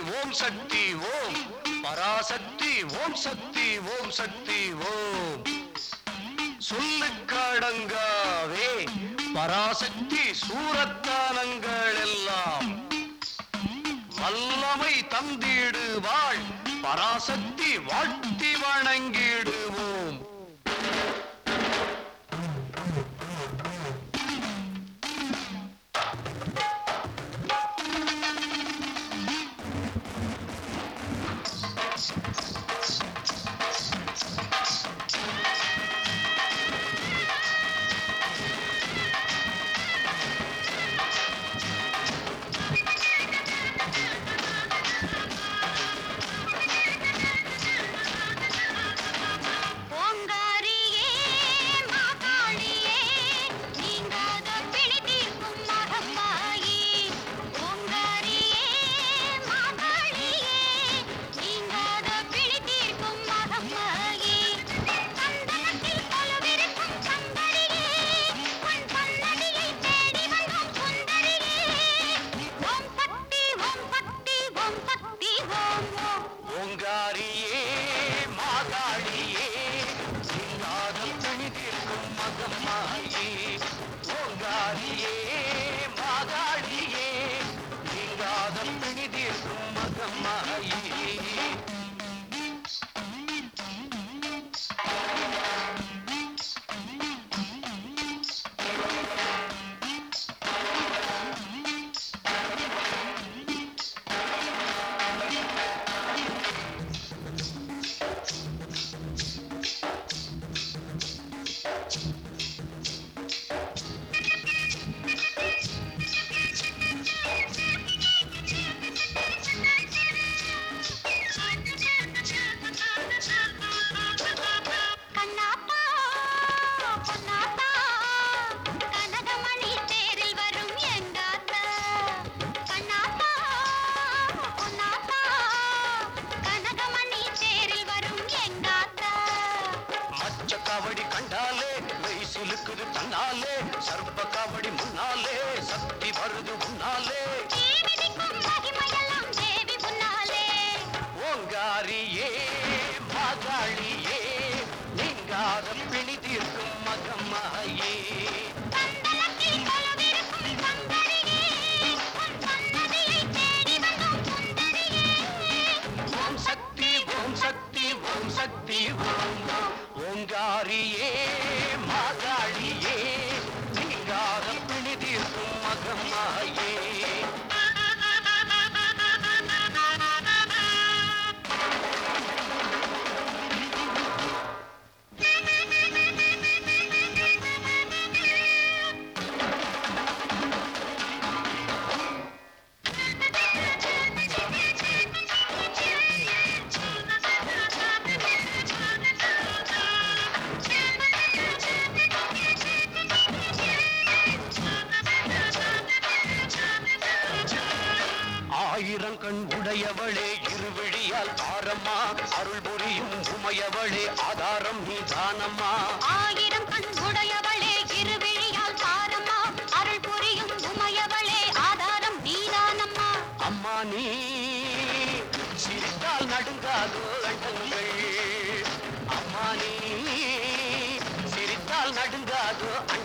ஓம் சக்தி ஓம் பராசக்தி ஓம் சக்தி ஓம் சக்தி ஓம் சொல்லுக்கடங்காவே பராசக்தி சூரத்தானங்கள் எல்லாம் வல்லமை தந்திடுவாள் பராசக்தி வாழ்த்தி வணங்கிடுவோம் ஓங்காரியே மாகாளியே நீங்காத பிணி தீர்க்கும் மகமாயி ஓங்காரியே மாகாளியே நீங்காத பிணி தீர்க்கும் மகமாயி சந்தனத்தில் கொலுவிருக்கும் சங்கரியே உன் சன்னதியை தேடி வந்தோம் சுந்தரியே ஓம் சக்தி ஓம் சக்தி ஓம் சக்தி ஓம் ஓம் ஓங்காரியே மாகாளியே சிங்காரம் தணிதிருக்கும் மகம்மாயே ஓங்காரியே மாகாளியே சிங்காரம் தணிதிருக்கும் மகம்மாயே கண்ணாத்தா பொன்னாத்தா கனகமணி தேரில் வரும் எங்காத்தா கண்ணாத்தா பொன்னாத்தா கனகமணி தேரில் வரும் எங்காத்தா மச்ச காவடி கண்டாலே மெய் சிலுக்குது தன்னாலே சர்ப்ப காவடி முன்னாலே சக்தி வருது முன்னாலே தேவிதிக்கும் மகிமையெல்லாம் தேவி முன்னாலே ஓங்காரியே மாகாளியே நீங்காத பிணி தீர்க்கும் மகமாயே சந்தனத்தில் கொலுவிருக்கும் சங்கரியே உன் சன்னதியை தேடி வந்தோம் சுந்தரியே ஓம் சக்தி ஓம் சக்தி ஓம் சக்தி ஓம் ஓங்காரியே மாகாளியே நீங்காத பிணி தீர்க்கும் மகமாயே ஆயிரம் கண் உடையவளே இருவிழியால் பாரம்மா அருள் புரியும் உமையவளே ஆதாரம் நீ தானம்மா ஆயிரம் கண் உடையவளே இருவிழியால் பாரம்மா அருள் புரியும் உமையவளே ஆதாரம் நீதானம்மா அம்மா நீ சிரித்தால் நடுங்காதோ அண்டங்கள் அம்மா நீ சிரித்தால் நடுங்காதோ